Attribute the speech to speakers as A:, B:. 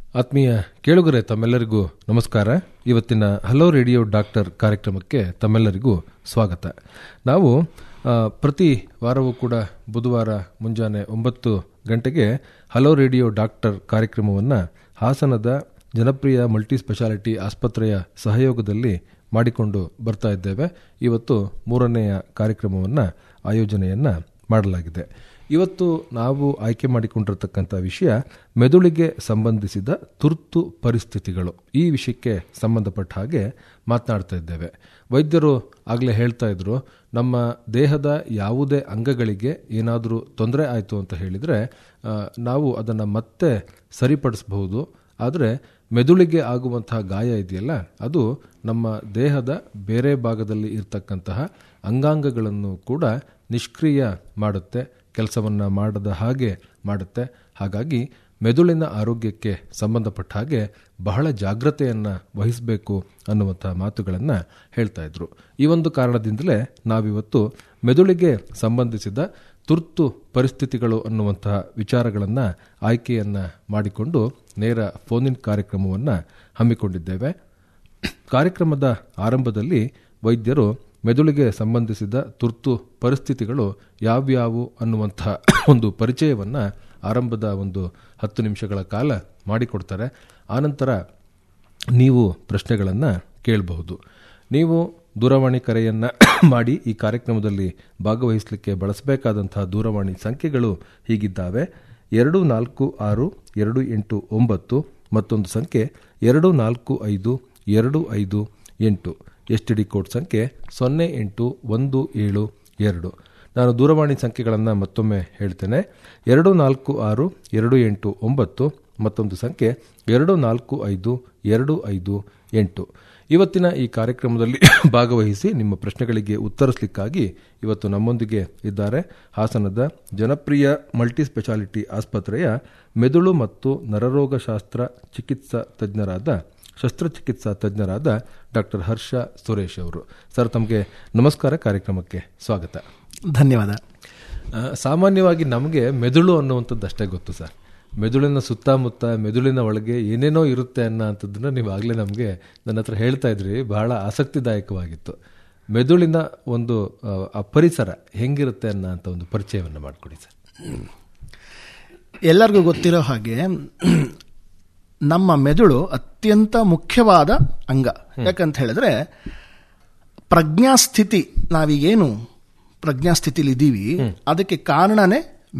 A: ಆತ್ಮೀಯ ಕೇಳುಗರೆ ತಮ್ಮೆಲ್ಲರಿಗೂ ನಮಸ್ಕಾರ ಇವತ್ತಿನ ಹಲೋ ರೇಡಿಯೋ ಡಾಕ್ಟರ್ ಕಾರ್ಯಕ್ರಮಕ್ಕೆ ತಮ್ಮೆಲ್ಲರಿಗೂ ಸ್ವಾಗತ ನಾವು ಆ, ಪ್ರತಿ ವಾರವೂ ಕೂಡ ಬುಧವಾರ ಮುಂಜಾನೆ ಒಂಬತ್ತು ಗಂಟೆಗೆ ಹಲೋ ರೇಡಿಯೋ ಡಾಕ್ಟರ್ ಕಾರ್ಯಕ್ರಮವನ್ನು ಹಾಸನದ ಜನಪ್ರಿಯ ಮಲ್ಟಿ ಸ್ಪೆಷಾಲಿಟಿ ಆಸ್ಪತ್ರೆಯ ಸಹಯೋಗದಲ್ಲಿ ಮಾಡಿಕೊಂಡು ಬರ್ತಾ ಇದ್ದೇವೆ ಇವತ್ತು ಮೂರನೆಯ ಕಾರ್ಯಕ್ರಮವನ್ನು ಆಯೋಜನೆಯನ್ನು ಮಾಡಲಾಗಿದೆ ಇವತ್ತು ನಾವು ಆಯ್ಕೆ ಮಾಡಿಕೊಂಡಿರತಕ್ಕಂಥ ವಿಷಯ ಮೆದುಳಿಗೆ ಸಂಬಂಧಿಸಿದ ತುರ್ತು ಪರಿಸ್ಥಿತಿಗಳು ಈ ವಿಷಯಕ್ಕೆ ಸಂಬಂಧಪಟ್ಟ ಹಾಗೆ ಮಾತನಾಡ್ತಾ ಇದ್ದೇವೆ ವೈದ್ಯರು ಆಗಲೇ ಹೇಳ್ತಾ ಇದ್ರು ನಮ್ಮ ದೇಹದ ಯಾವುದೇ ಅಂಗಗಳಿಗೆ ಏನಾದರೂ ತೊಂದರೆ ಆಯಿತು ಅಂತ ಹೇಳಿದರೆ ಆ, ನಾವು ಅದನ್ನು ಮತ್ತೆ ಸರಿಪಡಿಸಬಹುದು ಆದರೆ ಮೆದುಳಿಗೆ ಆಗುವಂತಹ ಗಾಯ ಇದೆಯಲ್ಲ ಅದು ನಮ್ಮ ದೇಹದ ಬೇರೆ ಭಾಗದಲ್ಲಿ ಇರತಕ್ಕಂತಹ ಅಂಗಾಂಗಗಳನ್ನು ಕೂಡ ನಿಷ್ಕ್ರಿಯ ಮಾಡುತ್ತೆ ಕೆಲಸವನ್ನು ಮಾಡದ ಹಾಗೆ ಮಾಡುತ್ತೆ ಹಾಗಾಗಿ ಮೆದುಳಿನ ಆರೋಗ್ಯಕ್ಕೆ ಸಂಬಂಧಪಟ್ಟ ಹಾಗೆ ಬಹಳ ಜಾಗ್ರತೆಯನ್ನು ವಹಿಸಬೇಕು ಅನ್ನುವಂಥ ಮಾತುಗಳನ್ನು ಹೇಳ್ತಾ ಇದ್ರು ಈ ಒಂದು ಕಾರಣದಿಂದಲೇ ನಾವಿವತ್ತು ಮೆದುಳಿಗೆ ಸಂಬಂಧಿಸಿದ ತುರ್ತು ಪರಿಸ್ಥಿತಿಗಳು ಅನ್ನುವಂತಹ ವಿಚಾರಗಳನ್ನು ಆಯ್ಕೆಯನ್ನು ಮಾಡಿಕೊಂಡು ನೇರ ಫೋನಿನ್ ಕಾರ್ಯಕ್ರಮವನ್ನು ಹಮ್ಮಿಕೊಂಡಿದ್ದೇವೆ ಕಾರ್ಯಕ್ರಮದ ಆರಂಭದಲ್ಲಿ ವೈದ್ಯರು ಮೆದುಳಿಗೆ ಸಂಬಂಧಿಸಿದ ತುರ್ತು ಪರಿಸ್ಥಿತಿಗಳು ಯಾವ್ಯಾವು ಅನ್ನುವಂತಹ ಒಂದು ಪರಿಚಯವನ್ನು ಆರಂಭದ ಒಂದು ಹತ್ತು ನಿಮಿಷಗಳ ಕಾಲ ಮಾಡಿಕೊಡ್ತಾರೆ ಆನಂತರ ನೀವು ಪ್ರಶ್ನೆಗಳನ್ನು ಕೇಳಬಹುದು ನೀವು ದೂರವಾಣಿ ಕರೆಯನ್ನು ಮಾಡಿ ಈ ಕಾರ್ಯಕ್ರಮದಲ್ಲಿ ಭಾಗವಹಿಸಲಿಕ್ಕೆ ಬಳಸಬೇಕಾದಂತಹ ದೂರವಾಣಿ ಸಂಖ್ಯೆಗಳು ಹೀಗಿದ್ದಾವೆ ಎರಡು ನಾಲ್ಕು ಆರು ಎರಡು ಎಂಟು ಒಂಬತ್ತು ಮತ್ತೊಂದು ಸಂಖ್ಯೆ ಎರಡು ನಾಲ್ಕು ಐದು ಎರಡು ಐದು ಎಂಟು ಎಸ್ ಟಿ ಡಿ ಕೋಡ್ ಸಂಖ್ಯೆ ಸೊನ್ನೆ ಎಂಟು ಒಂದು ಏಳು ಎರಡು ನಾನು ದೂರವಾಣಿ ಸಂಖ್ಯೆಗಳನ್ನು ಮತ್ತೊಮ್ಮೆ ಹೇಳ್ತೇನೆ ಎರಡು ನಾಲ್ಕು ಆರು ಎರಡು ಎಂಟು ಒಂಬತ್ತು ಮತ್ತೊಂದು ಸಂಖ್ಯೆ ಎರಡು ನಾಲ್ಕು ಐದು ಎರಡು ಐದು ಎಂಟು ಇವತ್ತಿನ ಈ ಕಾರ್ಯಕ್ರಮದಲ್ಲಿ ಭಾಗವಹಿಸಿ ನಿಮ್ಮ ಪ್ರಶ್ನೆಗಳಿಗೆ ಉತ್ತರಿಸಲಿಕ್ಕಾಗಿ ಇವತ್ತು ನಮ್ಮೊಂದಿಗೆ ಇದ್ದಾರೆ ಹಾಸನದ ಜನಪ್ರಿಯ ಮಲ್ಟಿ ಸ್ಪೆಷಾಲಿಟಿ ಆಸ್ಪತ್ರೆಯ ಮೆದುಳು ಮತ್ತು ನರರೋಗಶಾಸ್ತ್ರ ಚಿಕಿತ್ಸಾ ತಜ್ಞರಾದ ಶಸ್ತ್ರಚಿಕಿತ್ಸಾ ತಜ್ಞರಾದ ಡಾಕ್ಟರ್ ಹರ್ಷ ಸುರೇಶ್ ಅವರು ಸರ್ ತಮಗೆ ನಮಸ್ಕಾರ ಕಾರ್ಯಕ್ರಮಕ್ಕೆ ಸ್ವಾಗತ
B: ಧನ್ಯವಾದ
A: ಆ, ಸಾಮಾನ್ಯವಾಗಿ ನಮಗೆ ಮೆದುಳು ಅನ್ನುವಂಥದ್ದು ಅಷ್ಟೇ ಗೊತ್ತು ಸರ್ ಮೆದುಳಿನ ಸುತ್ತಮುತ್ತ ಮೆದುಳಿನ ಒಳಗೆ ಏನೇನೋ ಇರುತ್ತೆ ಅನ್ನೋ ಅಂಥದ್ದನ್ನ ನೀವು ಆಗಲೇ ನಮಗೆ ನನ್ನ ಹತ್ರ ಹೇಳ್ತಾ ಇದ್ರಿ ಬಹಳ ಆಸಕ್ತಿದಾಯಕವಾಗಿತ್ತು ಮೆದುಳಿನ ಒಂದು ಆ, ಆ ಪರಿಸರ ಹೆಂಗಿರುತ್ತೆ ಅನ್ನೋ ಅಂತ ಒಂದು ಪರಿಚಯವನ್ನು ಮಾಡಿಕೊಡಿ ಸರ್
B: ಎಲ್ಲರಿಗೂ ಗೊತ್ತಿರೋ ಹಾಗೆ ನಮ್ಮ ಮೆದುಳು ಅತ್ಯಂತ ಮುಖ್ಯವಾದ ಅಂಗ ಯಾಕಂತ ಹೇಳಿದ್ರೆ ಪ್ರಜ್ಞಾಸ್ಥಿತಿ ನಾವೀಗೇನು ಪ್ರಜ್ಞಾಸ್ಥಿತಿಲಿ ಇದ್ದೀವಿ ಅದಕ್ಕೆ ಕಾರಣನೇ